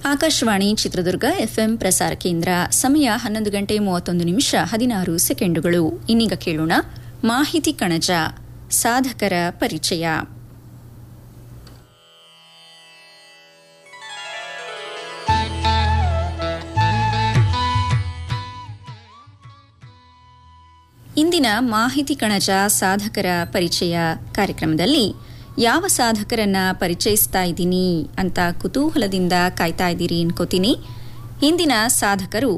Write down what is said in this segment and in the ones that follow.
Akashvani Chitradurga FM ಪ್ರಸಾರ ಕೇಂದ್ರ ಸಮಯ ಹನ್ನೊಂದು ಗಂಟೆ ಮೂವತ್ತೊಂದು ನಿಮಿಷ ಹದಿನಾರು ಸೆಕೆಂಡುಗಳು ಇನ್ನೀಗ ಕೇಳೋಣ ಮಾಹಿತಿ ಕಣಜ ಸಾಧಕರ ಪರಿಚಯ ಇಂದಿನ ಮಾಹಿತಿ ಕಣಜ ಸಾಧಕರ ಪರಿಚಯ ಕಾರ್ಯಕ್ರಮದಲ್ಲಿ ಯಾವ ಸಾಧಕರನ್ನ ಪರಿಚಯಿಸ್ತಾ ಇದ್ದೀನಿ ಅಂತ ಕುತೂಹಲದಿಂದ ಕಾಯ್ತಾ ಇದ್ದೀರಿ ಅನ್ಕೋತೀನಿ ಇಂದಿನ ಸಾಧಕರು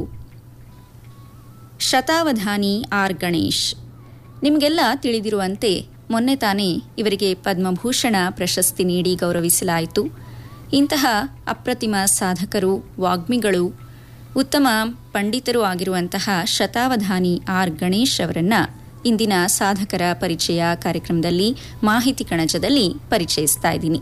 ಶತಾವಧಾನಿ ಆರ್ ಗಣೇಶ್ ನಿಮಗೆಲ್ಲ ತಿಳಿದಿರುವಂತೆ ಮೊನ್ನೆ ತಾನೇ ಇವರಿಗೆ ಪದ್ಮಭೂಷಣ ಪ್ರಶಸ್ತಿ ನೀಡಿ ಗೌರವಿಸಲಾಯಿತು ಇಂತಹ ಅಪ್ರತಿಮ ಸಾಧಕರು ವಾಗ್ಮಿಗಳು ಉತ್ತಮ ಪಂಡಿತರು ಆಗಿರುವಂತಹ ಶತಾವಧಾನಿ ಆರ್ ಗಣೇಶ್ ಅವರನ್ನ ಇಂದಿನ ಸಾಧಕರ ಪರಿಚಯ ಕಾರ್ಯಕ್ರಮದಲ್ಲಿ ಮಾಹಿತಿ ಕಣಜದಲ್ಲಿ ಪರಿಚಯಿಸ್ತಾ ಇದ್ದೀನಿ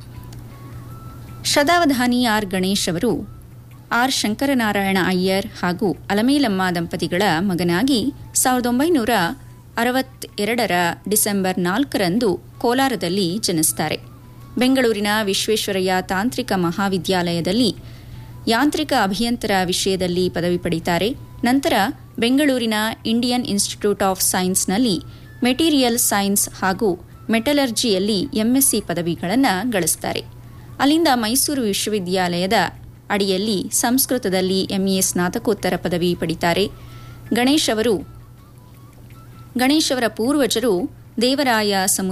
ಶತಾವಧಾನಿ ಆರ್ ಗಣೇಶ್ ಅವರು ಆರ್ ಶಂಕರನಾರಾಯಣ ಅಯ್ಯರ್ ಹಾಗೂ ಅಲಮೇಲಮ್ಮ ದಂಪತಿಗಳ ಮಗನಾಗಿ ಸಾವಿರದ ಒಂಬೈನೂರ ಅರವತ್ತೆರಡರ ಡಿಸೆಂಬರ್ ನಾಲ್ಕರಂದು ಕೋಲಾರದಲ್ಲಿ ಜನಿಸ್ತಾರೆ ಬೆಂಗಳೂರಿನ ವಿಶ್ವೇಶ್ವರಯ್ಯ ತಾಂತ್ರಿಕ ಮಹಾವಿದ್ಯಾಲಯದಲ್ಲಿ ಯಾಂತ್ರಿಕ ಅಭಿಯಂತರ ವಿಷಯದಲ್ಲಿ ಪದವಿ ಪಡೀತಾರೆ ನಂತರ ಬೆಂಗಳೂರಿನ ಇಂಡಿಯನ್ ಇನ್ಸ್ಟಿಟ್ಯೂಟ್ ಆಫ್ ಸೈನ್ಸ್ನಲ್ಲಿ ಮೆಟೀರಿಯಲ್ ಸೈನ್ಸ್ ಹಾಗೂ ಮೆಟಲರ್ಜಿಯಲ್ಲಿ ಎಂಎಸ್ಸಿ ಪದವಿಗಳನ್ನು ಗಳಿಸ್ತಾರೆ ಅಲ್ಲಿಂದ ಮೈಸೂರು ವಿಶ್ವವಿದ್ಯಾಲಯದ ಅಡಿಯಲ್ಲಿ ಸಂಸ್ಕೃತದಲ್ಲಿ ಎಂಇಎ ಸ್ನಾತಕೋತ್ತರ ಪದವಿ ಪಡಿತಾರೆ ಗಣೇಶ್ ಅವರು ಗಣೇಶ್ ಅವರ ಪೂರ್ವಜರು ದೇವರಾಯ ಸಮುದ್ರ